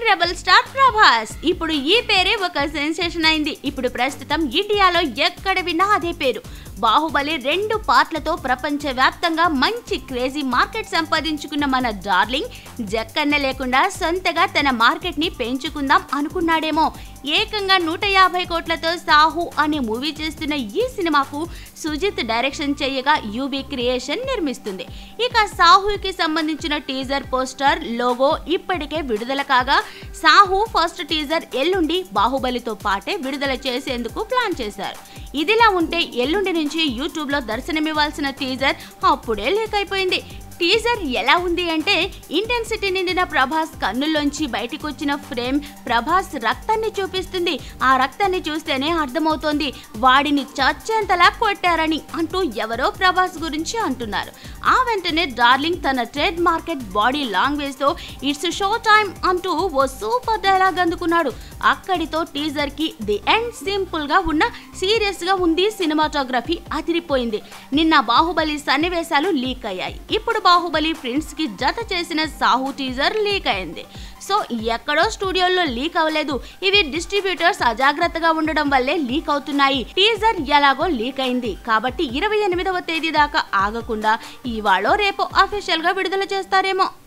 rebel star Prabhas ఇప్పుడు ఈ పేరే ఒక సెన్సేషన్ అయింది ఇప్పుడు ప్రస్తుతం ఇండియాలో ఎక్కడ విన్నా అదే పేరు బాహుబలి రెండు పార్ట్లతో ప్రపంచవ్యాప్తంగా మంచి క్రేజీ మార్కెట్ సంపాదించుకున్న మన డార్లింగ్ జక్కన్న లేకుండా సొంతగా తన మార్కెట్ ని పెంచుకుందాం అనుకున్నాడేమో ఏకంగా నూట యాభై కోట్లతో సాహు అనే మూవీ చేస్తున్న ఈ సినిమాకు సుజిత్ డైరెక్షన్ చేయగా యూబీ క్రియేషన్ నిర్మిస్తుంది ఇక సాహుకి సంబంధించిన టీజర్ పోస్టర్ లోగో ఇప్పటికే విడుదల కాగా సాహు ఫస్ట్ టీజర్ ఎల్లుండి బాహుబలితో పాటే విడుదల చేసేందుకు ప్లాన్ చేశారు ఇదిలా ఉంటే ఎల్లుండి నుంచి యూట్యూబ్ లో దర్శనమివ్వాల్సిన టీజర్ అప్పుడే లీక్ అయిపోయింది టీజర్ ఎలా ఉంది అంటే ఇంటెన్సిటీ నిండిన ప్రభాస్ కన్నుల్లోంచి బయటికి వచ్చిన ఫ్రేమ్ ప్రభాస్ రక్తాన్ని చూపిస్తుంది ఆ రక్తాన్ని చూస్తేనే అర్థమవుతోంది వాడిని చచ్చేంతలా కొట్టారని అంటూ ఎవరో ప్రభాస్ గురించి అంటున్నారు ఆ వెంటనే డార్లింగ్ తన ట్రేడ్ మార్కెట్ బాడీ లాంగ్వేజ్ తో ఇట్స్ షో టైమ్ అంటూ ఓ సూపర్ డైలాగ్ అందుకున్నాడు అక్కడితో టీజర్ కి ది ఎండ్ సింపుల్ గా ఉన్న సీరియస్ గా ఉంది సినిమాటోగ్రఫీ అదిరిపోయింది నిన్న బాహుబలి సన్నివేశాలు లీక్ అయ్యాయి ఇప్పుడు బాహుబలి ఫ్రెండ్స్ కి జత చేసిన సాహు టీజర్ లీక్ అయింది సో ఎక్కడో స్టూడియోలో లీక్ అవ్వలేదు ఇవి డిస్ట్రిబ్యూటర్స్ అజాగ్రత్తగా ఉండడం వల్లే లీక్ అవుతున్నాయి టీజర్ ఎలాగో లీక్ అయింది కాబట్టి ఇరవై ఎనిమిదవ తేదీ దాకా ఆగకుండా ఇవాళో రేపో అఫీషియల్ గా విడుదల చేస్తారేమో